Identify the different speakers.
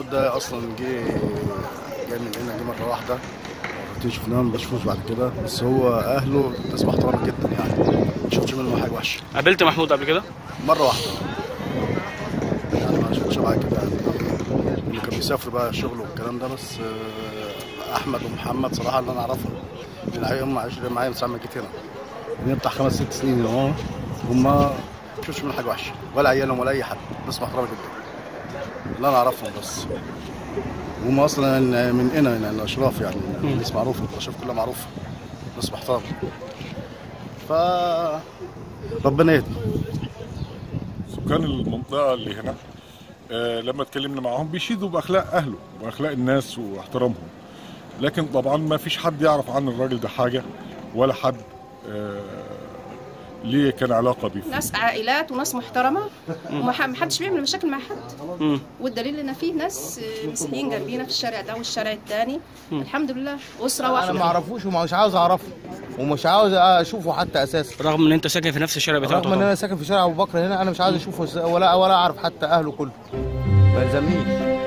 Speaker 1: محمود ده اصلا جه جاي من هنا جه مره واحده مرتين شفناه ما بشوفوش بعد كده بس هو اهله ناس محترمه جدا يعني ما شفتش منهم حاجه وحشه
Speaker 2: قابلت محمود قبل كده
Speaker 1: مره واحده يعني ما شفتش معاه كده يعني اللي كان بيسافر بقى شغل والكلام ده بس آه، احمد ومحمد صراحه اللي انا اعرفهم من الحقيقه هم عايشين معايا من ساعه ما جيت هنا من بتاع خمس ست سنين اهو هم ما شفتش منهم حاجه وحشه ولا عيالهم ولا اي حد ناس محترمه جدا اللي انا اعرفهم بس هم اصلا من هنا يعني الاشراف يعني ناس معروفه الاشراف كلها معروفه ناس محترمه ف ربنا يهدي
Speaker 3: سكان المنطقة اللي هنا آه، لما اتكلمنا معاهم بيشيدوا بأخلاق أهله وأخلاق الناس واحترامهم لكن طبعا ما فيش حد يعرف عن الراجل ده حاجة ولا حد آه، ليه كان علاقة بيه
Speaker 4: ناس عائلات وناس محترمه ومحدش بيعمل مشاكل مع حد
Speaker 2: مم.
Speaker 4: والدليل ان في ناس آه، مسيحيين جنبينا في الشارع ده والشارع الثاني الحمد لله اسره
Speaker 5: انا
Speaker 4: واحده
Speaker 5: ما اعرفوش ومش عاوز اعرفه ومش عاوز اشوفه حتى اساسا
Speaker 2: رغم ان انت ساكن في نفس الشارع بتاعته
Speaker 5: رغم ان
Speaker 2: طبعا
Speaker 5: انا ساكن في شارع ابو بكر هنا انا مش عاوز اشوفه ولا ولا اعرف حتى اهله كله ما يلزمنيش